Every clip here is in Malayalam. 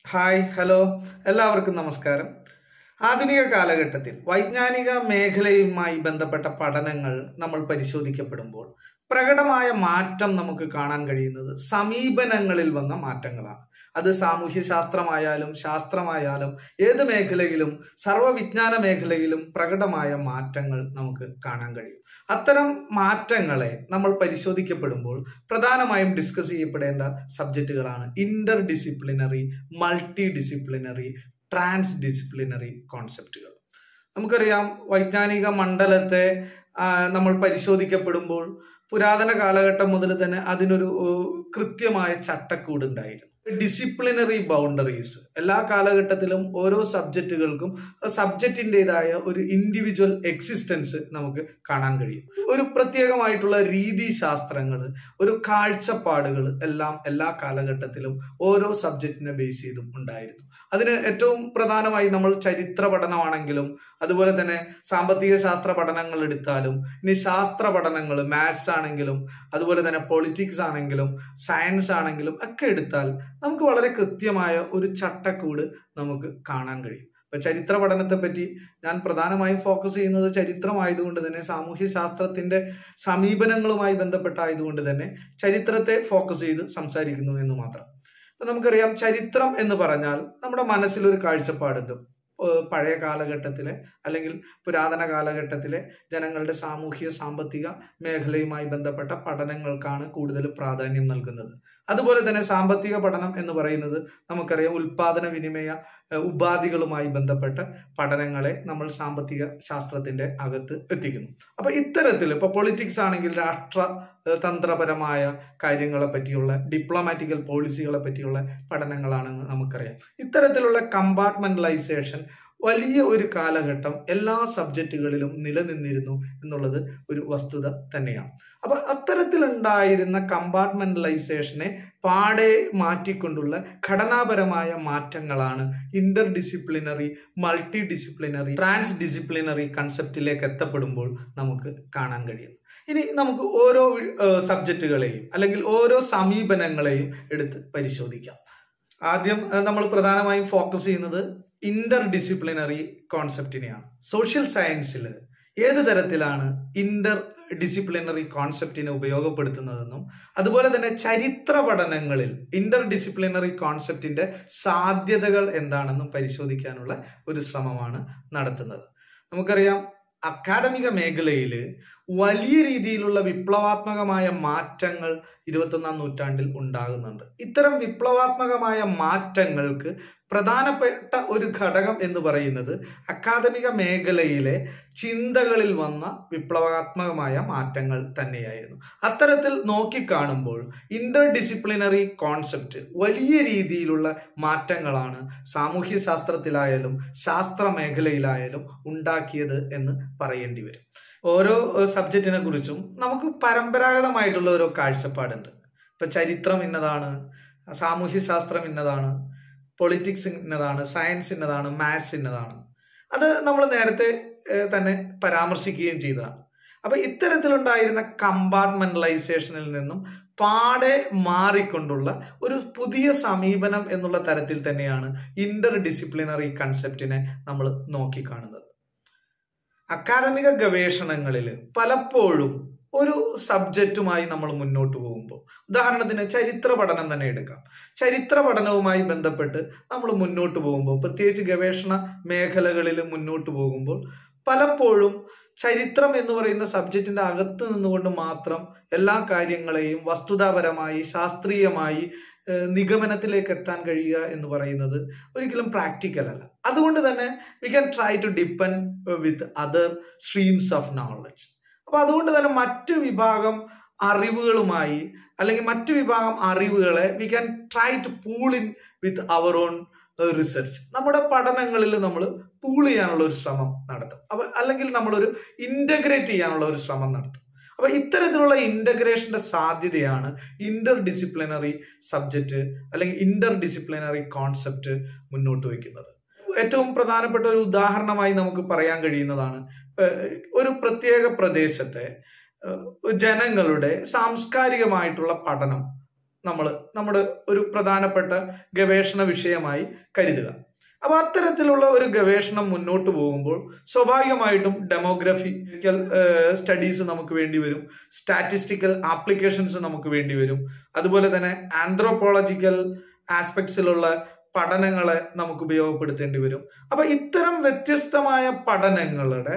ഹായ് ഹലോ എല്ലാവർക്കും നമസ്കാരം ആധുനിക കാലഘട്ടത്തിൽ വൈജ്ഞാനിക മേഖലയുമായി ബന്ധപ്പെട്ട പഠനങ്ങൾ നമ്മൾ പരിശോധിക്കപ്പെടുമ്പോൾ പ്രകടമായ മാറ്റം നമുക്ക് കാണാൻ കഴിയുന്നത് സമീപനങ്ങളിൽ വന്ന മാറ്റങ്ങളാണ് അത് സാമൂഹ്യ ശാസ്ത്രമായാലും ശാസ്ത്രമായാലും ഏത് മേഖലയിലും സർവ്വവിജ്ഞാന മേഖലയിലും പ്രകടമായ മാറ്റങ്ങൾ നമുക്ക് കാണാൻ കഴിയും അത്തരം മാറ്റങ്ങളെ നമ്മൾ പരിശോധിക്കപ്പെടുമ്പോൾ പ്രധാനമായും ഡിസ്കസ് ചെയ്യപ്പെടേണ്ട സബ്ജക്റ്റുകളാണ് interdisciplinary multidisciplinary transdisciplinary കോൺസെപ്റ്റുകൾ നമുക്കറിയാം വൈജ്ഞാനിക മണ്ഡലത്തെ ആ, നമ്മൾ പരിശോധിക്കപ്പെടുമ്പോൾ പുരാതന കാലഘട്ടം മുതൽ തന്നെ അതിനൊരു ഓ, കൃത്യമായ ചട്ടക്കൂട് ഉണ്ടായിരുന്നു ഡിസിപ്ലിനറി ബൗണ്ടറീസ് എല്ലാ കാലഘട്ടത്തിലും ഓരോ സബ്ജക്റ്റുകൾക്കും സബ്ജക്റ്റിൻ്റെതായ ഒരു ഇൻഡിവിജ്വൽ എക്സിസ്റ്റൻസ് നമുക്ക് കാണാൻ കഴിയും ഒരു പ്രത്യേകമായിട്ടുള്ള രീതിശാസ്ത്രങ്ങൾ ഒരു കാഴ്ചപ്പാടുകൾ എല്ലാം എല്ലാ കാലഘട്ടത്തിലും ഓരോ സബ്ജക്റ്റിനെ ബേസ് ചെയ്തും ഉണ്ടായിരുന്നു അതിന് ഏറ്റവും പ്രധാനമായി നമ്മൾ ചരിത്ര പഠനമാണെങ്കിലും അതുപോലെ തന്നെ സാമ്പത്തിക ശാസ്ത്ര പഠനങ്ങൾ എടുത്താലും ഇനി ശാസ്ത്ര പഠനങ്ങൾ മാത്സ് ആണെങ്കിലും അതുപോലെ തന്നെ പൊളിറ്റിക്സ് ആണെങ്കിലും സയൻസ് ആണെങ്കിലും ഒക്കെ എടുത്താൽ നമുക്ക് വളരെ കൃത്യമായ ഒരു ചട്ടക്കൂട് നമുക്ക് കാണാൻ കഴിയും ഇപ്പൊ ചരിത്ര പഠനത്തെ പറ്റി ഞാൻ പ്രധാനമായും ഫോക്കസ് ചെയ്യുന്നത് ചരിത്രമായതുകൊണ്ട് തന്നെ സാമൂഹ്യ ശാസ്ത്രത്തിന്റെ സമീപനങ്ങളുമായി ബന്ധപ്പെട്ടായതുകൊണ്ട് തന്നെ ചരിത്രത്തെ ഫോക്കസ് ചെയ്ത് സംസാരിക്കുന്നു എന്ന് മാത്രം ഇപ്പൊ നമുക്കറിയാം ചരിത്രം എന്ന് പറഞ്ഞാൽ നമ്മുടെ മനസ്സിലൊരു കാഴ്ചപ്പാടുണ്ട് ഏഹ് പഴയ കാലഘട്ടത്തിലെ അല്ലെങ്കിൽ പുരാതന കാലഘട്ടത്തിലെ ജനങ്ങളുടെ സാമൂഹ്യ സാമ്പത്തിക മേഖലയുമായി ബന്ധപ്പെട്ട പഠനങ്ങൾക്കാണ് കൂടുതൽ പ്രാധാന്യം നൽകുന്നത് അതുപോലെ തന്നെ സാമ്പത്തിക പഠനം എന്ന് പറയുന്നത് നമുക്കറിയാം ഉൽപാദന വിനിമയ ഏഹ് ഉപാധികളുമായി ബന്ധപ്പെട്ട പഠനങ്ങളെ നമ്മൾ സാമ്പത്തിക ശാസ്ത്രത്തിന്റെ അകത്ത് എത്തിക്കുന്നു അപ്പൊ ഇത്തരത്തിൽ ഇപ്പൊ പൊളിറ്റിക്സ് ആണെങ്കിൽ രാഷ്ട്ര ഏഹ് തന്ത്രപരമായ കാര്യങ്ങളെ പറ്റിയുള്ള ഡിപ്ലോമാറ്റിക്കൽ പോളിസികളെ പറ്റിയുള്ള പഠനങ്ങളാണെന്ന് നമുക്കറിയാം ഇത്തരത്തിലുള്ള കമ്പാർട്ട്മെന്റലൈസേഷൻ വലിയ ഒരു കാലഘട്ടം എല്ലാ സബ്ജക്റ്റുകളിലും നിലനിന്നിരുന്നു എന്നുള്ളത് ഒരു വസ്തുത തന്നെയാണ് അപ്പൊ അത്തരത്തിലുണ്ടായിരുന്ന കമ്പാർട്ട്മെന്റലൈസേഷനെ പാടെ മാറ്റിക്കൊണ്ടുള്ള ഘടനാപരമായ മാറ്റങ്ങളാണ് interdisciplinary multidisciplinary transdisciplinary കൺസെപ്റ്റിലേക്ക് എത്തപ്പെടുമ്പോൾ നമുക്ക് കാണാൻ കഴിയും ഇനി നമുക്ക് ഓരോ സബ്ജക്റ്റുകളെയും അല്ലെങ്കിൽ ഓരോ സമീപനങ്ങളെയും എടുത്ത് പരിശോധിക്കാം ആദ്യം അഹ് നമ്മൾ പ്രധാനമായും ഫോക്കസ് ചെയ്യുന്നത് ഇന്റർ ഡിസിപ്ലിനറി കോൺസെപ്റ്റിനെയാണ് സോഷ്യൽ സയൻസിൽ ഏത് തരത്തിലാണ് ഇന്റർ ഡിസിപ്ലിനറി കോൺസെപ്റ്റിനെ ഉപയോഗപ്പെടുത്തുന്നതെന്നും അതുപോലെ തന്നെ ചരിത്ര പഠനങ്ങളിൽ ഇന്റർ ഡിസിപ്ലിനറി കോൺസെപ്റ്റിന്റെ സാധ്യതകൾ എന്താണെന്നും പരിശോധിക്കാനുള്ള ഒരു ശ്രമമാണ് നടത്തുന്നത് നമുക്കറിയാം അക്കാഡമിക മേഖലയിൽ വലിയ രീതിയിലുള്ള വിപ്ലവാത്മകമായ മാറ്റങ്ങൾ ഇരുപത്തൊന്നാം നൂറ്റാണ്ടിൽ ഉണ്ടാകുന്നുണ്ട് ഇത്തരം വിപ്ലവാത്മകമായ മാറ്റങ്ങൾക്ക് പ്രധാനപ്പെട്ട ഒരു ഘടകം എന്ന് പറയുന്നത് അക്കാദമിക മേഖലയിലെ ചിന്തകളിൽ വന്ന വിപ്ലവാത്മകമായ മാറ്റങ്ങൾ തന്നെയായിരുന്നു അത്തരത്തിൽ നോക്കിക്കാണുമ്പോൾ ഇന്റർ ഡിസിപ്ലിനറി കോൺസെപ്റ്റ് വലിയ രീതിയിലുള്ള മാറ്റങ്ങളാണ് സാമൂഹ്യ ശാസ്ത്രത്തിലായാലും ശാസ്ത്ര മേഖലയിലായാലും ഉണ്ടാക്കിയത് എന്ന് പറയേണ്ടി വരും ഓരോ സബ്ജക്റ്റിനെ കുറിച്ചും നമുക്ക് പരമ്പരാഗതമായിട്ടുള്ള ഓരോ കാഴ്ചപ്പാടുണ്ട് ഇപ്പൊ ചരിത്രം ഇന്നതാണ് സാമൂഹ്യ ശാസ്ത്രം ഇന്നതാണ് പൊളിറ്റിക്സ് ഇന്നതാണ് സയൻസ് ഇന്നതാണ് മാത്സ് ഇന്നതാണ് അത് നമ്മൾ നേരത്തെ ഏഹ്, തന്നെ പരാമർശിക്കുകയും ചെയ്തതാണ് അപ്പൊ ഇത്തരത്തിലുണ്ടായിരുന്ന കമ്പാർട്ട്മെന്റലൈസേഷനിൽ നിന്നും പാടെ മാറിക്കൊണ്ടുള്ള ഒരു പുതിയ സമീപനം എന്നുള്ള തരത്തിൽ തന്നെയാണ് ഇന്റർ ഡിസിപ്ലിനറി കൺസെപ്റ്റിനെ നമ്മൾ നോക്കിക്കാണുന്നത് അക്കാദമിക ഗവേഷണങ്ങളിൽ പലപ്പോഴും ഒരു സബ്ജക്റ്റുമായി നമ്മൾ മുന്നോട്ട് പോകുമ്പോൾ ഉദാഹരണത്തിന് ചരിത്ര പഠനം തന്നെ എടുക്കാം ചരിത്ര പഠനവുമായി ബന്ധപ്പെട്ട് നമ്മൾ മുന്നോട്ട് പോകുമ്പോൾ പ്രത്യേകിച്ച് ഗവേഷണ മേഖലകളിൽ മുന്നോട്ട് പോകുമ്പോൾ പലപ്പോഴും ചരിത്രം എന്ന് പറയുന്ന സബ്ജക്റ്റിന്റെ അകത്ത് നിന്നുകൊണ്ട് മാത്രം എല്ലാ കാര്യങ്ങളെയും വസ്തുതാപരമായി ശാസ്ത്രീയമായി ഏഹ്, നിഗമനത്തിലേക്ക് എത്താൻ കഴിയുക എന്ന് പറയുന്നത് ഒരിക്കലും പ്രാക്ടിക്കൽ അല്ല അതുകൊണ്ട് തന്നെ we can try to depend with other streams of knowledge അപ്പൊ അതുകൊണ്ട് തന്നെ മറ്റു വിഭാഗം അറിവുകളുമായി അല്ലെങ്കിൽ മറ്റു വിഭാഗം അറിവുകളെ we can try to pool in with our own research നമ്മുടെ പഠനങ്ങളിൽ നമ്മൾ പൂൾ ചെയ്യാനുള്ള ഒരു ശ്രമം നടത്തും അപ്പൊ അല്ലെങ്കിൽ നമ്മളൊരു ഇന്റഗ്രേറ്റ് ചെയ്യാനുള്ള ഒരു ശ്രമം നടത്തും അപ്പൊ ഇത്തരത്തിലുള്ള ഇന്റഗ്രേഷന്റെ സാധ്യതയാണ് ഇന്റർ ഡിസിപ്ലിനറി സബ്ജക്റ്റ് അല്ലെങ്കിൽ ഇന്റർ ഡിസിപ്ലിനറി കോൺസെപ്റ്റ് മുന്നോട്ട് വയ്ക്കുന്നത് ഏറ്റവും പ്രധാനപ്പെട്ട ഒരു ഉദാഹരണമായി നമുക്ക് പറയാൻ കഴിയുന്നതാണ് ഏഹ് ഒരു പ്രത്യേക പ്രദേശത്തെ ഏഹ് ജനങ്ങളുടെ സാംസ്കാരികമായിട്ടുള്ള പഠനം നമ്മൾ നമ്മുടെ ഒരു പ്രധാനപ്പെട്ട ഗവേഷണ വിഷയമായി കരുതുക അപ്പൊ അത്തരത്തിലുള്ള ഒരു ഗവേഷണം മുന്നോട്ട് പോകുമ്പോൾ സ്വാഭാവികമായിട്ടും ഡെമോഗ്രഫിക്കൽ സ്റ്റഡീസ് നമുക്ക് വേണ്ടി വരും സ്റ്റാറ്റിസ്റ്റിക്കൽ ആപ്ലിക്കേഷൻസ് നമുക്ക് വേണ്ടി വരും അതുപോലെ തന്നെ ആന്ത്രോപോളജിക്കൽ ആസ്പെക്ട്സിലുള്ള പഠനങ്ങളെ നമുക്ക് ഉപയോഗപ്പെടുത്തേണ്ടി വരും അപ്പൊ ഇത്തരം വ്യത്യസ്തമായ പഠനങ്ങളുടെ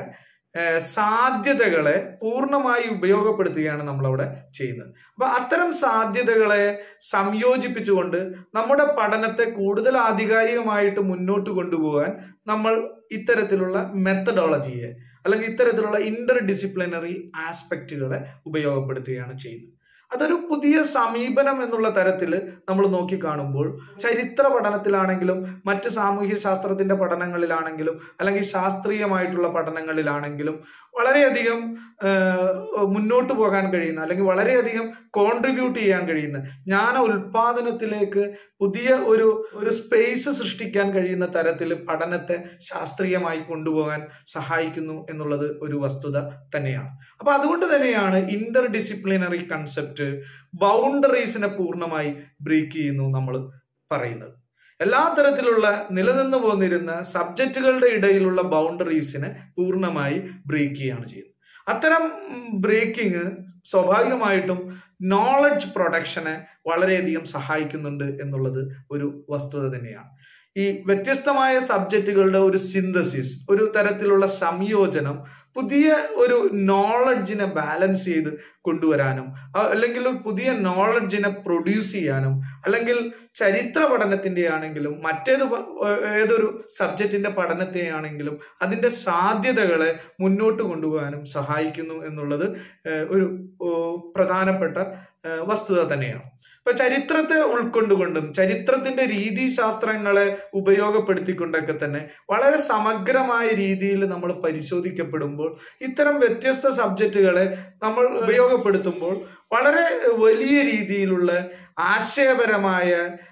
സാധ്യതകളെ പൂർണ്ണമായി ഉപയോഗപ്പെടുത്തുകയാണ് നമ്മളവിടെ ചെയ്യുന്നത് അപ്പൊ അത്തരം സാധ്യതകളെ സംയോജിപ്പിച്ചുകൊണ്ട് നമ്മുടെ പഠനത്തെ കൂടുതൽ ആധികാരികമായിട്ട് മുന്നോട്ട് കൊണ്ടുപോകാൻ നമ്മൾ ഇത്തരത്തിലുള്ള മെത്തഡോളജിയെ അല്ലെങ്കിൽ ഇത്തരത്തിലുള്ള ഇന്റർ ഡിസിപ്ലിനറി ആസ്പെക്റ്റുകളെ ഉപയോഗപ്പെടുത്തുകയാണ് ചെയ്യുന്നത് അതൊരു പുതിയ സമീപനം എന്നുള്ള തരത്തിൽ നമ്മൾ നോക്കിക്കാണുമ്പോൾ ചരിത്ര പഠനത്തിലാണെങ്കിലും മറ്റ് സാമൂഹ്യ ശാസ്ത്രത്തിന്റെ പഠനങ്ങളിലാണെങ്കിലും അല്ലെങ്കിൽ ശാസ്ത്രീയമായിട്ടുള്ള പഠനങ്ങളിലാണെങ്കിലും വളരെയധികം മുന്നോട്ട് പോകാൻ കഴിയുന്ന അല്ലെങ്കിൽ വളരെയധികം കോൺട്രിബ്യൂട്ട് ചെയ്യാൻ കഴിയുന്ന ജ്ഞാന ഉൽപാദനത്തിലേക്ക് പുതിയ ഒരു ഒരു സ്പേസ് സൃഷ്ടിക്കാൻ കഴിയുന്ന തരത്തിൽ പഠനത്തെ ശാസ്ത്രീയമായി കൊണ്ടുപോകാൻ സഹായിക്കുന്നു എന്നുള്ളത് ഒരു വസ്തുത തന്നെയാണ് അപ്പൊ അതുകൊണ്ട് തന്നെയാണ് ഇന്റർ ഡിസിപ്ലിനറി കൺസെപ്റ്റ് ബൗണ്ടറീസിനെ പൂർണ്ണമായി ബ്രേക്ക് ചെയ്യുന്നു നമ്മൾ പറയുന്നത് എല്ലാ തരത്തിലുള്ള നിലനിന്നു പോന്നിരുന്ന സബ്ജക്റ്റുകളുടെ ഇടയിലുള്ള ബൗണ്ടറീസിനെ പൂർണ്ണമായി ബ്രേക്ക് ചെയ്യുകയാണ് ചെയ്യുന്നത് അത്തരം ബ്രേക്കിംഗ് സ്വാഭാവികമായിട്ടും നോളജ് പ്രൊഡക്ഷനെ വളരെയധികം സഹായിക്കുന്നുണ്ട് എന്നുള്ളത് ഒരു വസ്തുത തന്നെയാണ് ഈ വ്യത്യസ്തമായ സബ്ജക്റ്റുകളുടെ ഒരു സിന്തസിസ് ഒരു തരത്തിലുള്ള സംയോജനം പുതിയ ഒരു നോളജിനെ ബാലൻസ് ചെയ്ത് കൊണ്ടുവരാനും അല്ലെങ്കിൽ ഒരു പുതിയ നോളജിനെ പ്രൊഡ്യൂസ് ചെയ്യാനും അല്ലെങ്കിൽ ചരിത്ര പഠനത്തിന്റെ ആണെങ്കിലും മറ്റേത് ഏതൊരു സബ്ജക്റ്റിന്റെ പഠനത്തെ ആണെങ്കിലും അതിന്റെ സാധ്യതകളെ മുന്നോട്ട് കൊണ്ടുപോകാനും സഹായിക്കുന്നു എന്നുള്ളത് ഒരു പ്രധാനപ്പെട്ട വസ്തുത തന്നെയാണ് ഇപ്പൊ ചരിത്രത്തെ ഉൾക്കൊണ്ടുകൊണ്ടും ചരിത്രത്തിന്റെ രീതിശാസ്ത്രങ്ങളെ ഉപയോഗപ്പെടുത്തിക്കൊണ്ടൊക്കെ തന്നെ വളരെ സമഗ്രമായ രീതിയിൽ നമ്മൾ പരിശോധിക്കപ്പെടുമ്പോൾ ഇത്തരം വ്യത്യസ്ത സബ്ജക്റ്റുകളെ നമ്മൾ ഉപയോഗപ്പെടുത്തുമ്പോൾ വളരെ വലിയ രീതിയിലുള്ള ആശയപരമായ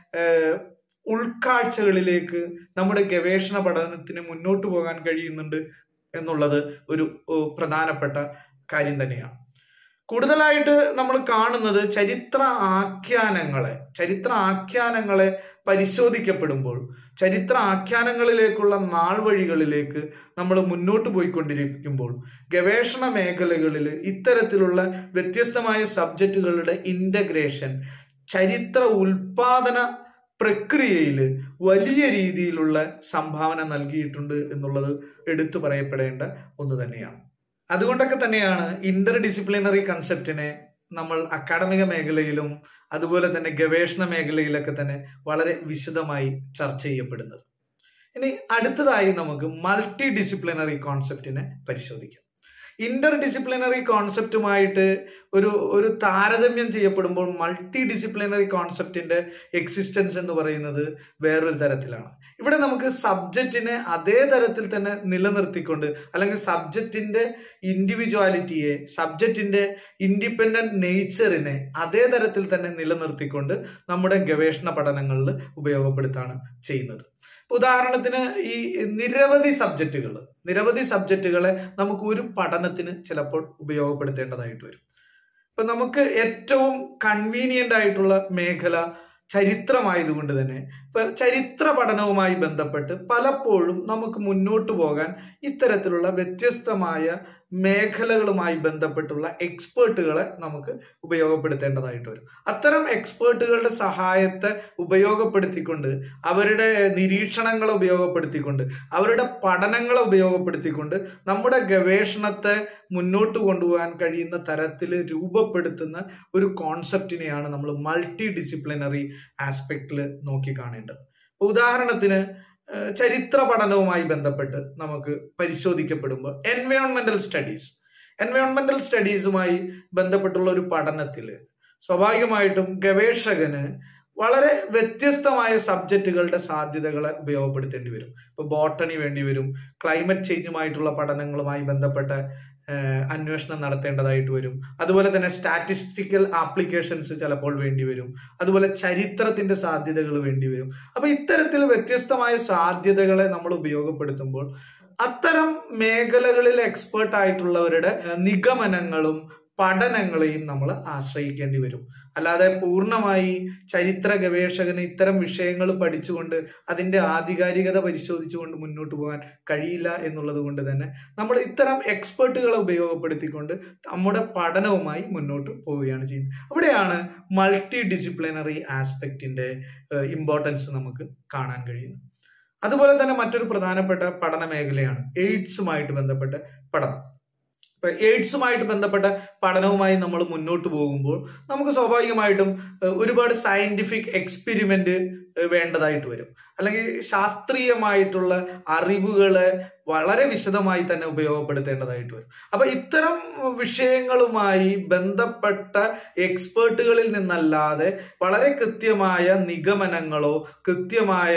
ഉൾക്കാഴ്ചകളിലേക്ക് നമ്മുടെ ഗവേഷണ പഠനത്തിന് മുന്നോട്ട് പോകാൻ കഴിയുന്നുണ്ട് എന്നുള്ളത് ഒരു പ്രധാനപ്പെട്ട കാര്യം തന്നെയാണ് കൂടുതലായിട്ട് നമ്മൾ കാണുന്നത് ചരിത്ര ആഖ്യാനങ്ങളെ ചരിത്ര ആഖ്യാനങ്ങളെ പരിശോധിക്കപ്പെടുമ്പോൾ ചരിത്ര ആഖ്യാനങ്ങളിലേക്കുള്ള നാൾ വഴികളിലേക്ക് നമ്മൾ മുന്നോട്ട് പോയിക്കൊണ്ടിരിക്കുമ്പോൾ ഗവേഷണ മേഖലകളിൽ ഇത്തരത്തിലുള്ള വ്യത്യസ്തമായ സബ്ജക്റ്റുകളുടെ ഇന്റഗ്രേഷൻ ചരിത്ര ഉൽപാദന പ്രക്രിയയിൽ വലിയ രീതിയിലുള്ള സംഭാവന നൽകിയിട്ടുണ്ട് എന്നുള്ളത് എടുത്തു പറയപ്പെടേണ്ട ഒന്ന് തന്നെയാണ് അതുകൊണ്ടൊക്കെ തന്നെയാണ് ഇന്റർ ഡിസിപ്ലിനറി കൺസെപ്റ്റിനെ നമ്മൾ അക്കാഡമിക മേഖലയിലും അതുപോലെ തന്നെ ഗവേഷണ മേഖലയിലൊക്കെ തന്നെ വളരെ വിശദമായി ചർച്ച ചെയ്യപ്പെടുന്നത് ഇനി അടുത്തതായി നമുക്ക് മൾട്ടി ഡിസിപ്ലിനറി കോൺസെപ്റ്റിനെ പരിശോധിക്കാം ഇന്റർ ഡിസിപ്ലിനറി കോൺസെപ്റ്റുമായിട്ട് ഒരു ഒരു താരതമ്യം ചെയ്യപ്പെടുമ്പോൾ മൾട്ടി ഡിസിപ്ലിനറി കോൺസെപ്റ്റിന്റെ എക്സിസ്റ്റൻസ് എന്ന് പറയുന്നത് വേറൊരു തരത്തിലാണ് ഇവിടെ നമുക്ക് സബ്ജക്റ്റിനെ അതേ തരത്തിൽ തന്നെ നിലനിർത്തിക്കൊണ്ട് അല്ലെങ്കിൽ സബ്ജക്റ്റിന്റെ ഇൻഡിവിജ്വാലിറ്റിയെ സബ്ജക്റ്റിന്റെ ഇൻഡിപെൻഡന്റ് നേച്ചറിനെ അതേ തരത്തിൽ തന്നെ നിലനിർത്തിക്കൊണ്ട് നമ്മുടെ ഗവേഷണ പഠനങ്ങളിൽ ഉപയോഗപ്പെടുത്താണ് ചെയ്യുന്നത് ഉദാഹരണത്തിന് ഈ നിരവധി സബ്ജക്റ്റുകൾ നിരവധി സബ്ജക്റ്റുകളെ നമുക്ക് ഒരു പഠനത്തിന് ചിലപ്പോൾ ഉപയോഗപ്പെടുത്തേണ്ടതായിട്ട് വരും ഇപ്പൊ നമുക്ക് ഏറ്റവും കൺവീനിയന്റ് ആയിട്ടുള്ള മേഖല ചരിത്രമായതുകൊണ്ട് തന്നെ ഇപ്പൊ ചരിത്ര പഠനവുമായി ബന്ധപ്പെട്ട് പലപ്പോഴും നമുക്ക് മുന്നോട്ട് പോകാൻ ഇത്തരത്തിലുള്ള വ്യത്യസ്തമായ മേഖലകളുമായി ബന്ധപ്പെട്ടുള്ള എക്സ്പേർട്ടുകളെ നമുക്ക് ഉപയോഗപ്പെടുത്തേണ്ടതായിട്ട് വരും അത്തരം എക്സ്പേർട്ടുകളുടെ സഹായത്തെ ഉപയോഗപ്പെടുത്തിക്കൊണ്ട് അവരുടെ നിരീക്ഷണങ്ങളെ ഉപയോഗപ്പെടുത്തിക്കൊണ്ട് അവരുടെ പഠനങ്ങളെ ഉപയോഗപ്പെടുത്തിക്കൊണ്ട് നമ്മുടെ ഗവേഷണത്തെ മുന്നോട്ട് കൊണ്ടുപോകാൻ കഴിയുന്ന തരത്തിൽ രൂപപ്പെടുത്തുന്ന ഒരു കോൺസെപ്റ്റിനെയാണ് നമ്മൾ മൾട്ടി ഡിസിപ്ലിനറി ആസ്പെക്റ്റിൽ നോക്കിക്കാണേണ്ടത് ഉദാഹരണത്തിന് ചരിത്ര പഠനവുമായി ബന്ധപ്പെട്ട് നമുക്ക് പരിശോധിക്കപ്പെടുമ്പോൾ എൻവയോൺമെന്റൽ സ്റ്റഡീസ് എൻവയോൺമെന്റൽ സ്റ്റഡീസുമായി ബന്ധപ്പെട്ടുള്ള ഒരു പഠനത്തിൽ സ്വാഭാവികമായിട്ടും ഗവേഷകന് വളരെ വ്യത്യസ്തമായ സബ്ജക്റ്റുകളുടെ സാധ്യതകളെ ഉപയോഗപ്പെടുത്തേണ്ടി വരും ഇപ്പൊ ബോട്ടണി വേണ്ടി വരും ക്ലൈമറ്റ് ചേഞ്ചുമായിട്ടുള്ള പഠനങ്ങളുമായി ബന്ധപ്പെട്ട അന്വേഷണം നടത്തേണ്ടതായിട്ട് വരും അതുപോലെ തന്നെ സ്റ്റാറ്റിസ്റ്റിക്കൽ ആപ്ലിക്കേഷൻസ് ചിലപ്പോൾ വേണ്ടി വരും അതുപോലെ ചരിത്രത്തിന്റെ സാധ്യതകൾ വേണ്ടി വരും അപ്പൊ ഇത്തരത്തിൽ വ്യത്യസ്തമായ സാധ്യതകളെ നമ്മൾ ഉപയോഗപ്പെടുത്തുമ്പോൾ അത്തരം മേഖലകളിൽ എക്സ്പേർട്ട് ആയിട്ടുള്ളവരുടെ നിഗമനങ്ങളും പഠനങ്ങളെയും നമ്മൾ ആശ്രയിക്കേണ്ടി വരും അല്ലാതെ പൂർണ്ണമായി ചരിത്ര ഗവേഷകന് ഇത്തരം വിഷയങ്ങൾ പഠിച്ചുകൊണ്ട് അതിന്റെ ആധികാരികത പരിശോധിച്ചുകൊണ്ട് മുന്നോട്ട് പോകാൻ കഴിയില്ല എന്നുള്ളത് കൊണ്ട് തന്നെ നമ്മൾ ഇത്തരം എക്സ്പേർട്ടുകളെ ഉപയോഗപ്പെടുത്തിക്കൊണ്ട് നമ്മുടെ പഠനവുമായി മുന്നോട്ട് പോവുകയാണ് ചെയ്യുന്നത് അവിടെയാണ് മൾട്ടി ഡിസിപ്ലിനറി ആസ്പെക്റ്റിന്റെ ഇമ്പോർട്ടൻസ് നമുക്ക് കാണാൻ കഴിയുന്നത് അതുപോലെ തന്നെ മറ്റൊരു പ്രധാനപ്പെട്ട പഠന മേഖലയാണ് എയ്ഡ്സുമായിട്ട് ബന്ധപ്പെട്ട പഠനം ഇപ്പൊ എയ്ഡ്സുമായിട്ട് ബന്ധപ്പെട്ട പഠനവുമായി നമ്മൾ മുന്നോട്ട് പോകുമ്പോൾ നമുക്ക് സ്വാഭാവികമായിട്ടും ഒരുപാട് സയന്റിഫിക് എക്സ്പെരിമെന്റ് വേണ്ടതായിട്ട് വരും അല്ലെങ്കിൽ ശാസ്ത്രീയമായിട്ടുള്ള അറിവുകളെ വളരെ വിശദമായി തന്നെ ഉപയോഗപ്പെടുത്തേണ്ടതായിട്ട് വരും അപ്പൊ ഇത്തരം വിഷയങ്ങളുമായി ബന്ധപ്പെട്ട എക്സ്പേർട്ടുകളിൽ നിന്നല്ലാതെ വളരെ കൃത്യമായ നിഗമനങ്ങളോ കൃത്യമായ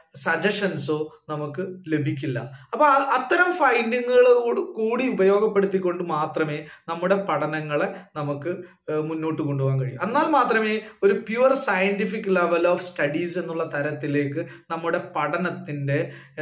സജഷൻസോ നമുക്ക് ലഭിക്കില്ല അപ്പൊ അത്തരം ഫൈൻഡിങ്ങുകൾ കൂടി ഉപയോഗപ്പെടുത്തിക്കൊണ്ട് മാത്രമേ നമ്മുടെ പഠനങ്ങളെ നമുക്ക് മുന്നോട്ട് കൊണ്ടുപോകാൻ കഴിയൂ എന്നാൽ മാത്രമേ ഒരു pure scientific level of studies എന്നുള്ള തരത്തിലേക്ക് നമ്മുടെ പഠനത്തിന്റെ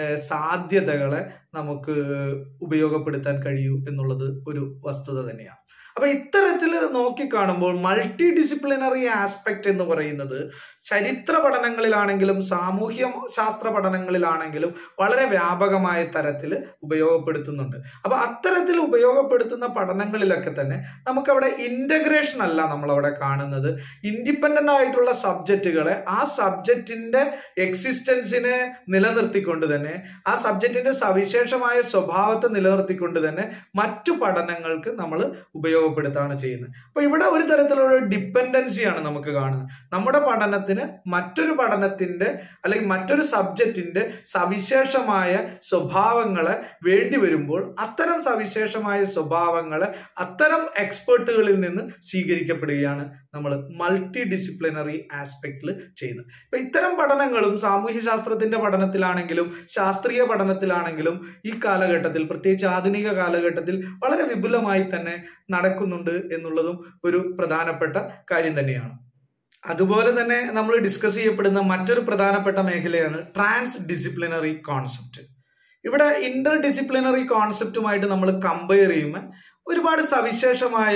സാധ്യതകളെ നമുക്ക് ഉപയോഗപ്പെടുത്താൻ കഴിയൂ എന്നുള്ളത് ഒരു വസ്തുത തന്നെയാണ് അപ്പൊ ഇത്തരത്തിൽ നോക്കിക്കാണുമ്പോൾ മൾട്ടി ഡിസിപ്ലിനറി ആസ്പെക്ട് എന്ന് പറയുന്നത് ചരിത്ര പഠനങ്ങളിലാണെങ്കിലും സാമൂഹ്യ ശാസ്ത്ര പഠനങ്ങളിലാണെങ്കിലും വളരെ വ്യാപകമായ തരത്തിൽ ഉപയോഗപ്പെടുത്തുന്നുണ്ട് അപ്പൊ അത്തരത്തിൽ ഉപയോഗപ്പെടുത്തുന്ന പഠനങ്ങളിലൊക്കെ തന്നെ നമുക്കവിടെ ഇന്റഗ്രേഷൻ അല്ല നമ്മളവിടെ കാണുന്നത് ഇൻഡിപെൻഡന്റ് ആയിട്ടുള്ള സബ്ജക്റ്റുകളെ ആ സബ്ജക്റ്റിന്റെ എക്സിസ്റ്റൻസിനെ നിലനിർത്തിക്കൊണ്ട് തന്നെ ആ സബ്ജക്റ്റിന്റെ സവിശേഷമായ സ്വഭാവത്തെ നിലനിർത്തിക്കൊണ്ട് തന്നെ മറ്റു പഠനങ്ങൾക്ക് നമ്മൾ ഉപയോഗപ്പെടുത്താണ് ചെയ്യുന്നത് അപ്പൊ ഇവിടെ ഒരു തരത്തിലുള്ള ഡിപ്പെൻഡൻസിയാണ് നമുക്ക് കാണുന്നത് നമ്മുടെ പഠനത്തിന് മറ്റൊരു പഠനത്തിന്റെ അല്ലെങ്കിൽ മറ്റൊരു സബ്ജക്റ്റിന്റെ സവിശേഷമായ സ്വഭാവങ്ങളെ വേണ്ടി വരുമ്പോൾ അത്തരം സവിശേഷമായ സ്വഭാവങ്ങളെ അത്തരം എക്സ്പേർട്ടുകളിൽ നിന്ന് സ്വീകരിക്കപ്പെടുകയാണ് നമ്മൾ മൾട്ടി ഡിസിപ്ലിനറി ആസ്പെക്റ്റിൽ ചെയ്യുന്നത് ഇപ്പൊ ഇത്തരം പഠനങ്ങളും സാമൂഹ്യ ശാസ്ത്രത്തിന്റെ പഠനത്തിലാണെങ്കിലും ശാസ്ത്രീയ പഠനത്തിലാണെങ്കിലും ഈ കാലഘട്ടത്തിൽ പ്രത്യേകിച്ച് ആധുനിക കാലഘട്ടത്തിൽ വളരെ വിപുലമായി തന്നെ നടക്കുന്നുണ്ട് എന്നുള്ളതും ഒരു പ്രധാനപ്പെട്ട കാര്യം തന്നെയാണ് അതുപോലെ തന്നെ നമ്മൾ ഡിസ്കസ് ചെയ്യപ്പെടുന്ന മറ്റൊരു പ്രധാനപ്പെട്ട മേഖലയാണ് ട്രാൻസ് ഡിസിപ്ലിനറി കോൺസെപ്റ്റ് ഇവിടെ ഇന്റർ ഡിസിപ്ലിനറി കോൺസെപ്റ്റുമായിട്ട് നമ്മൾ കമ്പയർ ചെയ്യുമ്പോൾ ഒരുപാട് സവിശേഷമായ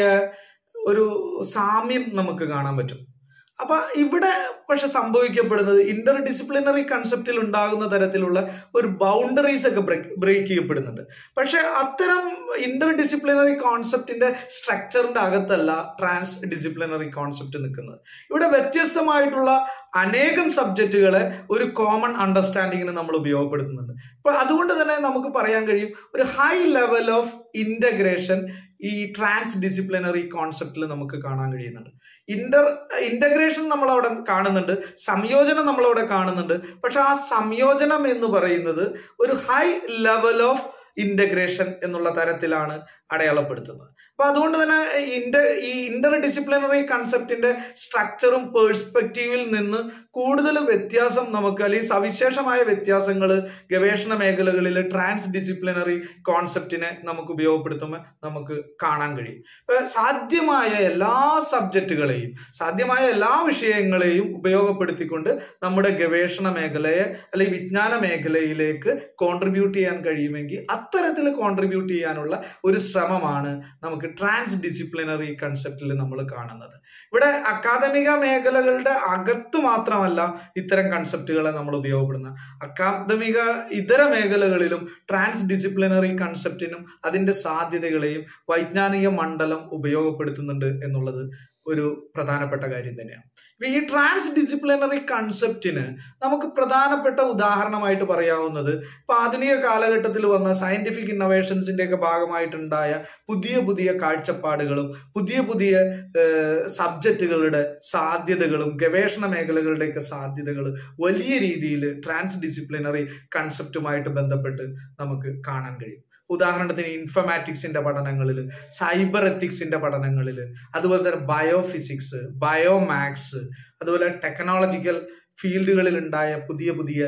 ഒരു സാമ്യം നമുക്ക് കാണാൻ പറ്റും അപ്പൊ ഇവിടെ പക്ഷെ സംഭവിക്കപ്പെടുന്നത് ഇന്റർ ഡിസിപ്ലിനറി കൺസെപ്റ്റിൽ ഉണ്ടാകുന്ന തരത്തിലുള്ള ഒരു ബൗണ്ടറീസ് ഒക്കെ ബ്രേക്ക് ചെയ്യപ്പെടുന്നുണ്ട് പക്ഷെ അത്തരം ഇന്റർ ഡിസിപ്ലിനറി കോൺസെപ്റ്റിന്റെ സ്ട്രക്ചറിന്റെ അകത്തല്ല ട്രാൻസ് ഡിസിപ്ലിനറി കോൺസെപ്റ്റ് നിൽക്കുന്നത് ഇവിടെ വ്യത്യസ്തമായിട്ടുള്ള അനേകം സബ്ജക്റ്റുകളെ ഒരു കോമൺ അണ്ടർസ്റ്റാൻഡിങ്ങിന് നമ്മൾ ഉപയോഗപ്പെടുത്തുന്നുണ്ട് അപ്പൊ അതുകൊണ്ട് തന്നെ നമുക്ക് പറയാൻ കഴിയും ഒരു ഹൈ ലെവൽ ഓഫ് ഇന്റഗ്രേഷൻ ഈ ട്രാൻസ് ഡിസിപ്ലിനറി കോൺസെപ്റ്റിൽ നമുക്ക് കാണാൻ കഴിയുന്നുണ്ട് ഇന്റർ ഇന്റഗ്രേഷൻ നമ്മൾ അവിടെ കാണുന്നുണ്ട് സംയോജനം നമ്മൾ അവിടെ കാണുന്നുണ്ട് പക്ഷെ ആ സംയോജനം എന്ന് പറയുന്നത് ഒരു ഹൈ ലെവൽ ഓഫ് ഇന്റഗ്രേഷൻ എന്നുള്ള തരത്തിലാണ് അടയാളപ്പെടുത്തുന്നത് അപ്പൊ അതുകൊണ്ട് തന്നെ ഇന്റർ ഈ ഇന്റർ ഡിസിപ്ലിനറി കൺസെപ്റ്റിന്റെ സ്ട്രക്ചറും പേഴ്സ്പെക്റ്റീവിൽ നിന്ന് കൂടുതൽ വ്യത്യാസം നമുക്ക് അല്ലെങ്കിൽ സവിശേഷമായ വ്യത്യാസങ്ങൾ ഗവേഷണ മേഖലകളിൽ ട്രാൻസ് ഡിസിപ്ലിനറി കോൺസെപ്റ്റിനെ നമുക്ക് ഉപയോഗപ്പെടുത്തുമ്പോൾ നമുക്ക് കാണാൻ കഴിയും ഇപ്പൊ സാധ്യമായ എല്ലാ സബ്ജക്റ്റുകളെയും സാധ്യമായ എല്ലാ വിഷയങ്ങളെയും ഉപയോഗപ്പെടുത്തിക്കൊണ്ട് നമ്മുടെ ഗവേഷണ മേഖലയെ അല്ലെങ്കിൽ വിജ്ഞാന മേഖലയിലേക്ക് കോൺട്രിബ്യൂട്ട് ചെയ്യാൻ കഴിയുമെങ്കിൽ അത്തരത്തിൽ കോൺട്രിബ്യൂട്ട് ചെയ്യാനുള്ള ഒരു ശ്രമമാണ് നമുക്ക് ട്രാൻസ് ഡിസിപ്ലിനറി കൺസെപ്റ്റിൽ നമ്മൾ കാണുന്നത് ഇവിടെ അക്കാദമിക മേഖലകളുടെ അകത്ത് മാത്രമല്ല ഇത്തരം കൺസെപ്റ്റുകളെ നമ്മൾ ഉപയോഗപ്പെടുന്നത് അക്കാദമിക ഇതര മേഖലകളിലും ട്രാൻസ് ഡിസിപ്ലിനറി കൺസെപ്റ്റിനും അതിന്റെ സാധ്യതകളെയും വൈജ്ഞാനിക മണ്ഡലം ഉപയോഗപ്പെടുത്തുന്നുണ്ട് എന്നുള്ളത് ഒരു പ്രധാനപ്പെട്ട കാര്യം തന്നെയാണ് ഈ ട്രാൻസ് ഡിസിപ്ലിനറി കൺസെപ്റ്റിന് നമുക്ക് പ്രധാനപ്പെട്ട ഉദാഹരണമായിട്ട് പറയാവുന്നത് ഇപ്പൊ ആധുനിക കാലഘട്ടത്തിൽ വന്ന സയന്റിഫിക് ഇന്നോവേഷൻസിന്റെ ഒക്കെ ഭാഗമായിട്ടുണ്ടായ പുതിയ പുതിയ കാഴ്ചപ്പാടുകളും പുതിയ പുതിയ സബ്ജക്റ്റുകളുടെ സാധ്യതകളും ഗവേഷണ മേഖലകളുടെയൊക്കെ സാധ്യതകൾ വലിയ രീതിയിൽ ട്രാൻസ് ഡിസിപ്ലിനറി കൺസെപ്റ്റുമായിട്ട് ബന്ധപ്പെട്ട് നമുക്ക് കാണാൻ കഴിയും ഉദാഹരണത്തിന് ഇൻഫർമാറ്റിക്സിന്റെ പഠനങ്ങളിൽ സൈബർ എത്തിക്സിന്റെ പഠനങ്ങളിൽ അതുപോലെ തന്നെ ബയോഫിസിക്സ് ബയോമാക്സ് അതുപോലെ ടെക്നോളജിക്കൽ ഫീൽഡുകളിൽ ഉണ്ടായ പുതിയ പുതിയ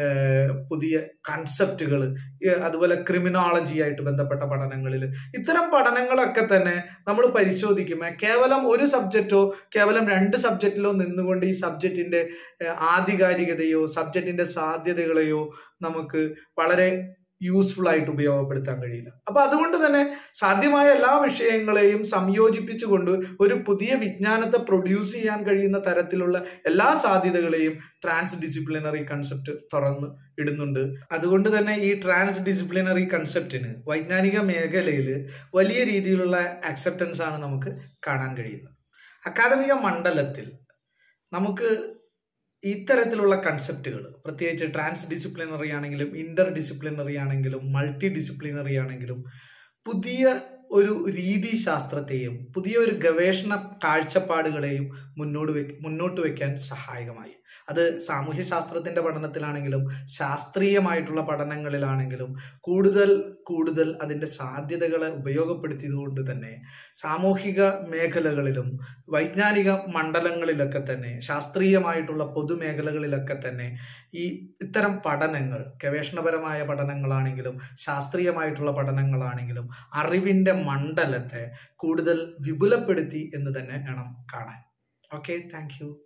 പുതിയ കൺസെപ്റ്റുകൾ അതുപോലെ ക്രിമിനോളജി ആയിട്ട് ബന്ധപ്പെട്ട പഠനങ്ങളിൽ ഇത്തരം പഠനങ്ങളൊക്കെ തന്നെ നമ്മൾ പരിശോധിക്കുമ്പോൾ കേവലം ഒരു സബ്ജക്റ്റോ കേവലം രണ്ട് സബ്ജക്റ്റിലോ നിന്നുകൊണ്ട് ഈ സബ്ജക്റ്റിന്റെ ആധികാരികതയോ സബ്ജക്റ്റിന്റെ സാധ്യതകളെയോ നമുക്ക് വളരെ യൂസ്ഫുൾ ആയിട്ട് ഉപയോഗപ്പെടുത്താൻ കഴിയില്ല അപ്പൊ അതുകൊണ്ട് തന്നെ സാധ്യമായ എല്ലാ വിഷയങ്ങളെയും സംയോജിപ്പിച്ചുകൊണ്ട് ഒരു പുതിയ വിജ്ഞാനത്തെ പ്രൊഡ്യൂസ് ചെയ്യാൻ കഴിയുന്ന തരത്തിലുള്ള എല്ലാ സാധ്യതകളെയും ട്രാൻസ് ഡിസിപ്ലിനറി കൺസെപ്റ്റ് തുറന്ന് ഇടുന്നുണ്ട് അതുകൊണ്ട് തന്നെ ഈ ട്രാൻസ് ഡിസിപ്ലിനറി കൺസെപ്റ്റിന് വൈജ്ഞാനിക മേഖലയിൽ വലിയ രീതിയിലുള്ള അക്സെപ്റ്റൻസ് ആണ് നമുക്ക് കാണാൻ കഴിയുന്നത് അക്കാദമിക മണ്ഡലത്തിൽ നമുക്ക് ഇത്തരത്തിലുള്ള കൺസെപ്റ്റുകൾ പ്രത്യേകിച്ച് ട്രാൻസ് ഡിസിപ്ലിനറി ആണെങ്കിലും ഇന്റർ ഡിസിപ്ലിനറി ആണെങ്കിലും മൾട്ടി ഡിസിപ്ലിനറി ആണെങ്കിലും പുതിയ ഒരു രീതിശാസ്ത്രത്തെയും പുതിയ ഒരു ഗവേഷണ കാഴ്ചപ്പാടുകളെയും മുന്നോട്ട് വെ മുന്നോട്ട് വെക്കാൻ സഹായകമായി അത് സാമൂഹ്യ ശാസ്ത്രത്തിന്റെ പഠനത്തിലാണെങ്കിലും ശാസ്ത്രീയമായിട്ടുള്ള പഠനങ്ങളിലാണെങ്കിലും കൂടുതൽ കൂടുതൽ അതിന്റെ സാധ്യതകളെ ഉപയോഗപ്പെടുത്തിയതുകൊണ്ട് തന്നെ സാമൂഹിക മേഖലകളിലും വൈജ്ഞാനിക മണ്ഡലങ്ങളിലൊക്കെ തന്നെ ശാസ്ത്രീയമായിട്ടുള്ള പൊതുമേഖലകളിലൊക്കെ തന്നെ ഈ ഇത്തരം പഠനങ്ങൾ ഗവേഷണപരമായ പഠനങ്ങളാണെങ്കിലും ശാസ്ത്രീയമായിട്ടുള്ള പഠനങ്ങളാണെങ്കിലും അറിവിന്റെ മണ്ഡലത്തെ കൂടുതൽ വിപുലപ്പെടുത്തി എന്ന് തന്നെ വേണം കാണാൻ ഓക്കെ താങ്ക്